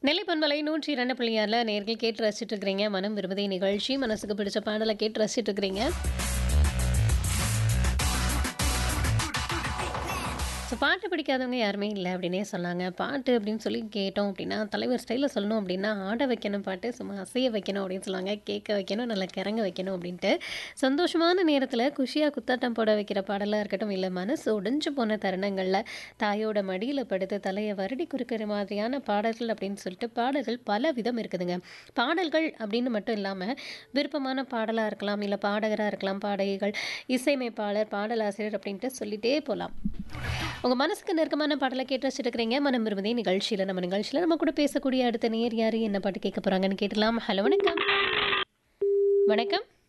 நெல்லிப்பண்பலை நூற்றி இரண்டு புள்ளியாரில் நேர்கள் கேட்டு ரசிச்சுட்டு இருக்கிறீங்க மனம் விரும்புதை நிகழ்ச்சி மனசுக்கு பிடிச்ச பாடலை கேட்டு ரசிச்சுட்டு இருக்கிறீங்க ஸோ பாட்டு பிடிக்காதவங்க யாருமே இல்லை அப்படின்னே சொன்னாங்க பாட்டு அப்படின்னு சொல்லி கேட்டோம் அப்படின்னா தலைவர் ஸ்டைலில் சொல்லணும் அப்படின்னா ஆட வைக்கணும் பாட்டு சும்மா அசைய வைக்கணும் அப்படின்னு சொன்னாங்க கேட்க வைக்கணும் நல்லா கிறங்க வைக்கணும் அப்படின்ட்டு சந்தோஷமான நேரத்தில் குஷியாக குத்தாட்டம் போட வைக்கிற பாடலாக இருக்கட்டும் இல்லை மனசு உடைஞ்சு போன தருணங்களில் தாயோட மடியில் படுத்து தலையை வருடி குறுக்கிற மாதிரியான பாடல்கள் அப்படின்னு சொல்லிட்டு பாடல்கள் பல விதம் இருக்குதுங்க பாடல்கள் அப்படின்னு மட்டும் இல்லாமல் விருப்பமான பாடலாக இருக்கலாம் இல்லை பாடகராக இருக்கலாம் பாடகிகள் இசையமைப்பாளர் பாடலாசிரியர் அப்படின்ட்டு சொல்லிட்டே போகலாம் உங்கள் மனசுக்கு நெருக்கமான பாடலை கேட்டு வச்சுருக்கிறீங்க மனம் விரும்புதே நிகழ்ச்சியில் நம்ம நிகழ்ச்சியில் நம்ம கூட பேசக்கூடிய அடுத்த நேர் யார் என்ன பாட்டு கேட்க போகிறாங்கன்னு கேட்டலாம் ஹலோ வணக்கம் வணக்கம்